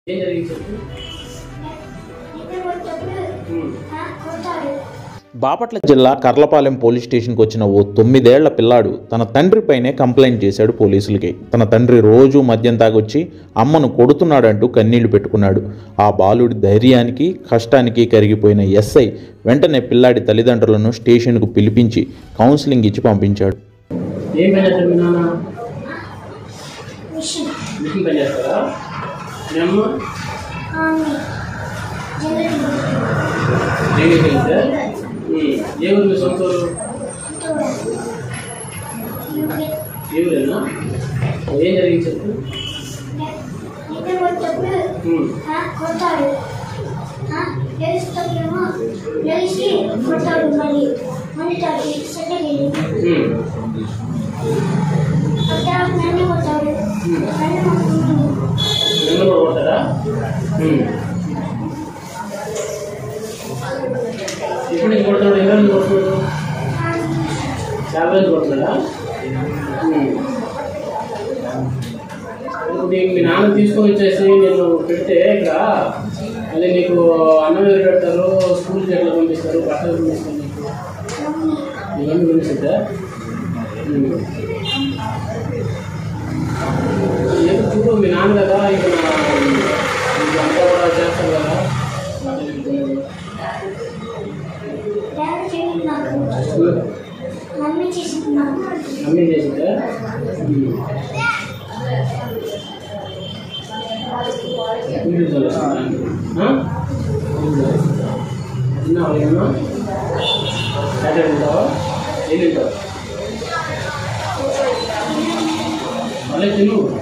ఏం జరిగింది చెప్పు ఉమ్. బాపట్ల జిల్లా కర్లపాలెం పోలీస్ స్టేషన్కి వచ్చిన ఓ తొమ్మిదేళ్ల పిల్లాడు తన తండ్రిపైనే కంప్లైంట్ చేశాడు పోలీసులకి తన తండ్రి రోజు మద్యం తాగొచ్చి అమ్మను కొడుతున్నాడంటూ కన్నీళ్లు పెట్టుకున్నాడు ఆ బాలుడి ధైర్యానికి కష్టానికి కరిగిపోయిన ఎస్ఐ వెంటనే పిల్లాడి తల్లిదండ్రులను స్టేషన్కు పిలిపించి కౌన్సిలింగ్ ఇచ్చి పంపించాడు ఏం పని చేస్తారు మీ నాన్న మిషన్ పని చేస్తారా మీ అమ్మ ఏమి పని సార్ ఉమ్. ఏ ఊరు మీ సొంత ఊరు ఏ ఊరేనా ఏం జరిగింది చెప్పు ఉమ్. కొడతాడు గెలుస్తాడేమో గెలిచి కొడతాడు మళ్ళీ మళ్ళీ తాగి సెకండ్ ఉమ్. అక్కడ నన్ను కొడతాడు నన్ను కొడుతున్నాడు నిన్ను కూడా కొడతారా ఉమ్. ఎప్పుడు నీకు కొడతాడు ఎవరు కొడుతున్నాడు చాలా రోజులు కొడుతున్నాడా ఉమ్. ఇప్పుడు నీకు మీ నాన్న తీసుకొని వచ్చేసి నేను పెడితే ఇక్కడ మళ్ళీ నీకు అన్నం ఎవరు పెడతారు స్కూల్కి ఎట్లా పంపిస్తారు బట్టలు పంపిస్తారు నీకు ఇవన్నీ పంపిస్తుందా ఉమ్. ఏదో చూడు మీ నాన్న కదా ఇక నీకు అంతా కూడా చేస్తాను కదా డాడీ చేసింది నాకు మమ్మీ చేసింది నాకు అన్నీ చేసిందా మీరు చదువుతున్నా తిన్నావా ఏమన్నా సాటర్డే తింటావా ఏం తింటావు మళ్ళీ తిను